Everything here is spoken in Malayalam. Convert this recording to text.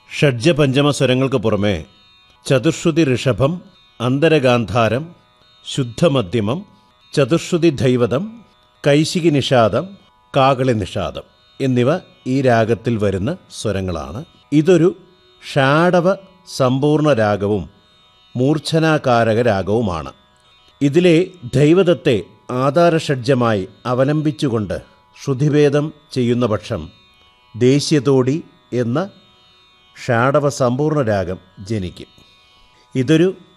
ഷഡ്ജപഞ്ചമ സ്വരങ്ങൾക്ക് പുറമെ ചതുർശ്രുതി ഋഷഭം അന്തരഗാന്ധാരം ശുദ്ധമധ്യമം ചതുർശ്രുതി ദൈവതം കൈശികി നിഷാദം കാകളി നിഷാദം എന്നിവ ഈ രാഗത്തിൽ വരുന്ന സ്വരങ്ങളാണ് ഇതൊരു ഷാഡവ സമ്പൂർണ്ണ രാഗവും മൂർച്ഛനാകാരക രാഗവുമാണ് ഇതിലെ ദൈവതത്തെ ആധാരഷഡ്ജമായി അവലംബിച്ചുകൊണ്ട് ശ്രുതിഭേദം ചെയ്യുന്ന പക്ഷം ദേശീയതോടി എന്ന ഷാഡവ സമ്പൂർണ്ണ രാഗം ജനിക്കും ഇതൊരു